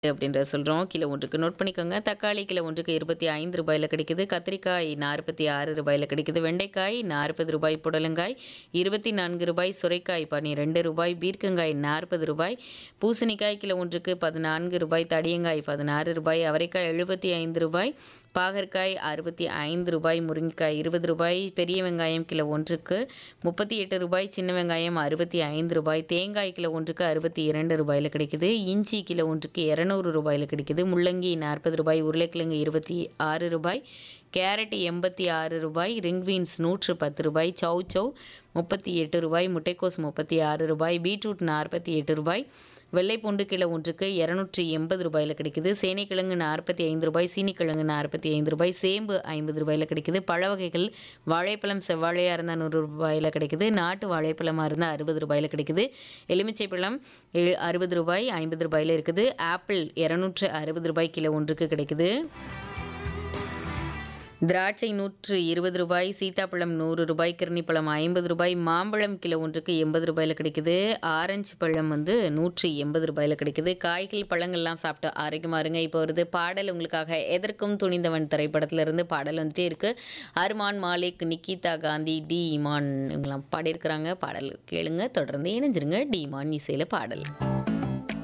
அப்படின்றத சொல்கிறோம் கிலோ ஒன்றுக்கு நோட் பண்ணிக்கோங்க தக்காளி கிலோ ஒன்றுக்கு இருபத்தி ஐந்து ரூபாயில் கிடைக்குது கத்திரிக்காய் நாற்பத்தி ஆறு ரூபாயில் கிடைக்குது வெண்டைக்காய் நாற்பது ரூபாய் புடலங்காய் இருபத்தி நான்கு ரூபாய் சுரைக்காய் பன்னிரெண்டு ரூபாய் பீர்க்கங்காய் நாற்பது ரூபாய் பூசணிக்காய் கிலோ ஒன்றுக்கு பதினான்கு ரூபாய் தடியங்காய் பதினாறு ரூபாய் அவரைக்காய் எழுபத்தி ஐந்து ரூபாய் பாகற்காய் அறுபத்தி ஐந்து ரூபாய் முருங்கைக்காய் இருபது ரூபாய் பெரிய வெங்காயம் கிலோ ஒன்றுக்கு முப்பத்தி எட்டு ரூபாய் சின்ன வெங்காயம் அறுபத்தி ஐந்து ரூபாய் தேங்காய் கிலோ ஒன்றுக்கு அறுபத்தி இரண்டு ரூபாயில் கிடைக்குது இஞ்சி கிலோ ஒன்றுக்கு இரநூறு ரூபாயில் கிடைக்குது முள்ளங்கி நாற்பது ரூபாய் உருளைக்கிழங்கு இருபத்தி ஆறு ரூபாய் கேரட் எண்பத்தி ஆறு ரூபாய் ரிங் பீன்ஸ் நூற்று பத்து ரூபாய் சௌ சௌ முப்பத்தி எட்டு ரூபாய் முட்டைக்கோஸ் முப்பத்தி ஆறு ரூபாய் பீட்ரூட் நாற்பத்தி எட்டு ரூபாய் வெள்ளைப்பூண்டு கிலோ ஒன்றுக்கு இரநூற்றி எண்பது ரூபாயில் கிடைக்குது சேனைக்கிழங்கு நாற்பத்தி ஐந்து ரூபாய் சீனிக்கிழங்கு நாற்பத்தி ஐந்து ரூபாய் சேம்பு ஐம்பது ரூபாயில் கிடைக்குது பழ வகைகள் வாழைப்பழம் செவ்வாழையாக இருந்தால் நூறு ரூபாயில் கிடைக்குது நாட்டு வாழைப்பழமாக இருந்தால் அறுபது ரூபாயில் கிடைக்குது எலுமிச்சை பழம் எழு அறுபது ரூபாய் ஐம்பது ரூபாயில் இருக்குது ஆப்பிள் இரநூற்று அறுபது ரூபாய் கிலோ ஒன்றுக்கு கிடைக்குது திராட்சை நூற்று இருபது ரூபாய் சீத்தாப்பழம் நூறு ரூபாய் கிருணிப்பழம் ஐம்பது ரூபாய் மாம்பழம் கிலோ ஒன்றுக்கு எண்பது ரூபாயில் கிடைக்குது ஆரஞ்சு பழம் வந்து நூற்றி எண்பது ரூபாயில் கிடைக்குது காய்கள் பழங்கள்லாம் சாப்பிட்டு ஆரோக்கியமாக இருங்க இப்போ வருது பாடல் உங்களுக்காக எதற்கும் துணிந்தவன் திரைப்படத்திலிருந்து பாடல் வந்துட்டே இருக்கு அர்மான் மாலிக் நிக்கிதா காந்தி டி இமான் இவங்கெல்லாம் பாடியிருக்கிறாங்க பாடல் கேளுங்க தொடர்ந்து இணைஞ்சிருங்க டி இமான் இசையில் பாடல்